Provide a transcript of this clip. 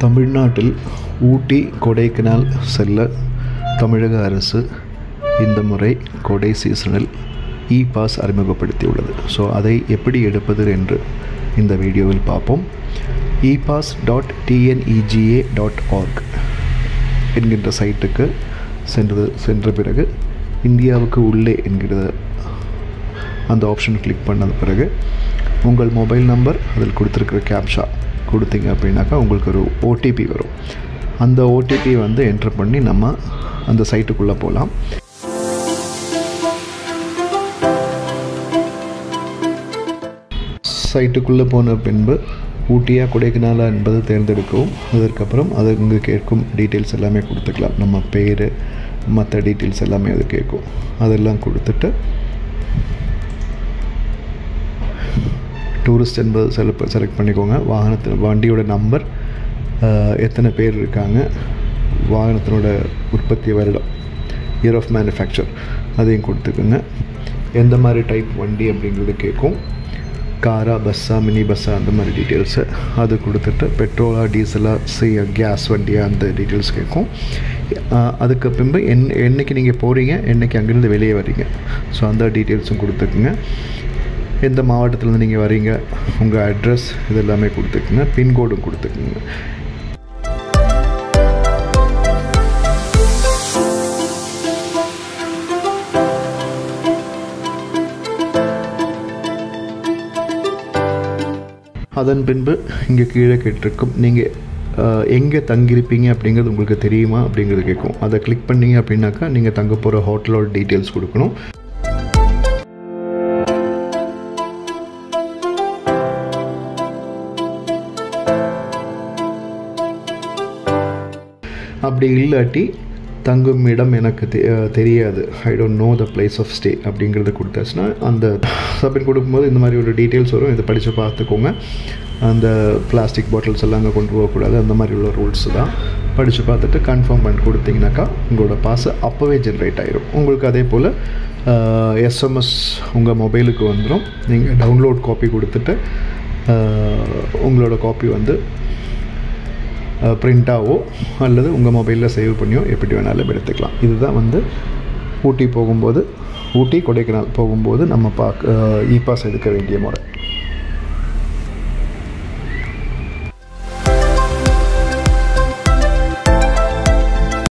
தமிழ்நாட்டில் ஊட்டி கொடைக்கானல் செல்ல தமிழக அரசு இந்த முறை கொடை சீசனில் இ பாஸ் அறிமுகப்படுத்தியுள்ளது ஸோ அதை எப்படி எடுப்பது என்று இந்த வீடியோவில் பார்ப்போம் e pass dot TNEGA dot org என்கின்ற சைட்டுக்கு சென்றது சென்ற பிறகு இந்தியாவுக்கு உள்ளே என்கிற அந்த ஆப்ஷன் கிளிக் பண்ணது பிறகு உங்கள் மொபைல் நம்பர் அதில் கொடுத்துருக்கிற கேப்ஷா கொடுத்தீங்க அப்படின்னாக்கா உங்களுக்கு ஒரு ஓடிபி வரும் அந்த ஓடிபி வந்து என்ட்ரு பண்ணி நம்ம அந்த சைட்டுக்குள்ளே போகலாம் சைட்டுக்குள்ளே போன பின்பு ஊட்டியா கொடைக்கானலா என்பது தேர்ந்தெடுக்கவும் அதற்கப்புறம் அது இங்கே கேட்கும் டீட்டெயில்ஸ் எல்லாமே கொடுத்துக்கலாம் நம்ம பேர் மற்ற டீட்டெயில்ஸ் எல்லாமே அது கேட்கும் அதெல்லாம் கொடுத்துட்டு டூரிஸ்ட் என்பது செலக்ட் செலக்ட் பண்ணிக்கோங்க வாகனத்தில் வண்டியோட நம்பர் எத்தனை பேர் இருக்காங்க வாகனத்தினோட உற்பத்தி வருடம் இயர் ஆஃப் மேனுஃபேக்சர் அதையும் கொடுத்துக்குங்க எந்த மாதிரி டைப் வண்டி அப்படிங்கிறது கேட்கும் காரா பஸ்ஸா மினி பஸ்ஸா அந்த மாதிரி டீட்டெயில்ஸு அது கொடுத்துட்டு பெட்ரோலா டீசலா சி கேஸ் வண்டியா அந்த டீட்டெயில்ஸ் கேட்கும் அதுக்கு பின்பு என் என்னைக்கு நீங்கள் போகிறீங்க என்னைக்கு அங்கேருந்து வெளியே வரீங்க ஸோ அந்த டீட்டெயில்ஸும் கொடுத்துக்குங்க எந்த மாவட்டத்துலேருந்து நீங்கள் வரீங்க உங்கள் அட்ரஸ் இது எல்லாமே கொடுத்துக்குங்க பின்கோடும் கொடுத்துக்குங்க அதன் பின்பு இங்கே கீழே கேட்டிருக்கும் நீங்கள் எங்கே தங்கியிருப்பீங்க அப்படிங்கிறது உங்களுக்கு தெரியுமா அப்படிங்கிறது கேட்கும் அதை கிளிக் பண்ணீங்க அப்படின்னாக்கா நீங்கள் தங்க போகிற ஹோட்டலோட டீட்டெயில்ஸ் கொடுக்கணும் அப்படி இல்லாட்டி தங்கும் இடம் எனக்கு தெ தெரியாது I don't know the place of stay அப்படிங்கிறத கொடுத்தாச்சுன்னா அந்த சப்மிட் கொடுக்கும்போது இந்த மாதிரி ஒரு டீட்டெயில்ஸ் வரும் இதை படித்து பார்த்துக்கோங்க அந்த பிளாஸ்டிக் பாட்டில்ஸ் எல்லாம் அங்கே கொண்டு போகக்கூடாது அந்த மாதிரி உள்ள ரூல்ஸ் தான் படித்து பார்த்துட்டு கன்ஃபார்ம் பண்ணி கொடுத்தீங்கனாக்கா உங்களோட பாஸ் அப்போவே ஜென்ரேட் ஆகிரும் உங்களுக்கு அதே போல் எஸ்எம்எஸ் உங்கள் மொபைலுக்கு வந்துடும் நீங்கள் டவுன்லோட் காப்பி கொடுத்துட்டு உங்களோட காப்பி வந்து ப்ரிண்ட்டாவோ அல்லது உங்கள் மொபைலில் சேவ் பண்ணியோ எப்படி வேணாலும் எடுத்துக்கலாம் இதுதான் வந்து ஊட்டி போகும்போது ஊட்டி கொடைக்கானல் போகும்போது நம்ம பார்க்க இ பாஸ் எடுக்க வேண்டிய முறை